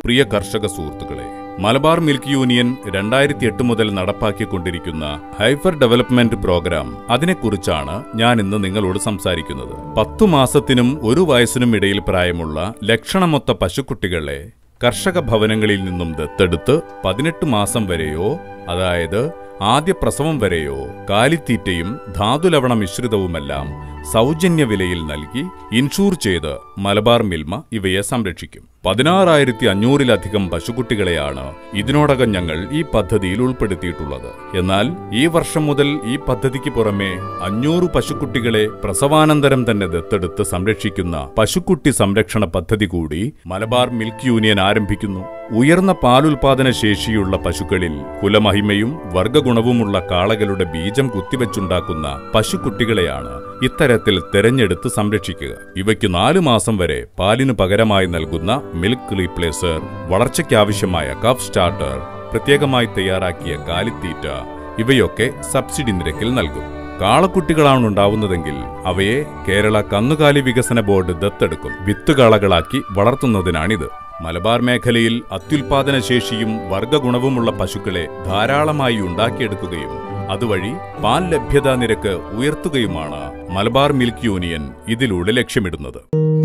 പ്രിയ കർഷക സുഹൃത്തുക്കളെ Malabar milk union രണ്ടായിരത്തി എട്ട് മുതൽ നടപ്പാക്കിക്കൊണ്ടിരിക്കുന്ന ഹൈഫർ ഡെവലപ്മെന്റ് പ്രോഗ്രാം അതിനെക്കുറിച്ചാണ് ഞാൻ ഇന്ന് നിങ്ങളോട് സംസാരിക്കുന്നത് പത്തു മാസത്തിനും ഒരു വയസ്സിനും ഇടയിൽ പ്രായമുള്ള ലക്ഷണമൊത്ത പശുക്കുട്ടികളെ കർഷക ഭവനങ്ങളിൽ നിന്നും ദത്തെടുത്ത് പതിനെട്ട് മാസം വരെയോ അതായത് ആദ്യ പ്രസവം വരെയോ കാലിത്തീറ്റയും ധാതുലവണ മിശ്രിതവുമെല്ലാം സൗജന്യ വിലയിൽ നൽകി ഇൻഷൂർ ചെയ്ത് മലബാർ മിൽമ ഇവയെ സംരക്ഷിക്കും പതിനാറായിരത്തി അഞ്ഞൂറിലധികം പശുക്കുട്ടികളെയാണ് ഇതിനോടകം ഞങ്ങൾ ഈ പദ്ധതിയിൽ ഉൾപ്പെടുത്തിയിട്ടുള്ളത് എന്നാൽ ഈ വർഷം മുതൽ ഈ പദ്ധതിക്ക് പുറമെ അഞ്ഞൂറ് പശുക്കുട്ടികളെ പ്രസവാനന്തരം തന്നെ ദത്തെടുത്ത് സംരക്ഷിക്കുന്ന പശുക്കുട്ടി സംരക്ഷണ പദ്ധതി കൂടി മലബാർ മിൽക്ക് യൂണിയൻ ആരംഭിക്കുന്നു ഉയർന്ന പാലുൽപാദന ശേഷിയുള്ള പശുക്കളിൽ കുലമഹിമയും വർഗഗുണവുമുള്ള കാളകളുടെ ബീജം കുത്തിവെച്ചുണ്ടാക്കുന്ന പശുക്കുട്ടികളെയാണ് ഇത്തരത്തിൽ തെരഞ്ഞെടുത്ത് സംരക്ഷിക്കുക ഇവയ്ക്ക് നാലു മാസം വരെ പാലിനു പകരമായി നൽകുന്ന മിൽക്ക് റീപ്ലേസർ വളർച്ചയ്ക്കാവശ്യമായ കഫ് സ്റ്റാർട്ടർ പ്രത്യേകമായി തയ്യാറാക്കിയ കാലിത്തീറ്റ ഇവയൊക്കെ സബ്സിഡി നിരക്കിൽ നൽകും കാളക്കുട്ടികളാണ് ഉണ്ടാവുന്നതെങ്കിൽ അവയെ കേരള കന്നുകാലി വികസന ബോർഡ് ദത്തെടുക്കും വിത്തുകാളകളാക്കി വളർത്തുന്നതിനാണിത് മലബാർ മേഖലയിൽ അത്യുൽപാദന ശേഷിയും വർഗഗുണവുമുള്ള പശുക്കളെ ധാരാളമായി ഉണ്ടാക്കിയെടുക്കുകയും അതുവഴി പാൽ ലഭ്യതാ നിരക്ക് ഉയർത്തുകയുമാണ് മലബാർ മിൽക്ക് യൂണിയൻ ഇതിലൂടെ ലക്ഷ്യമിടുന്നത്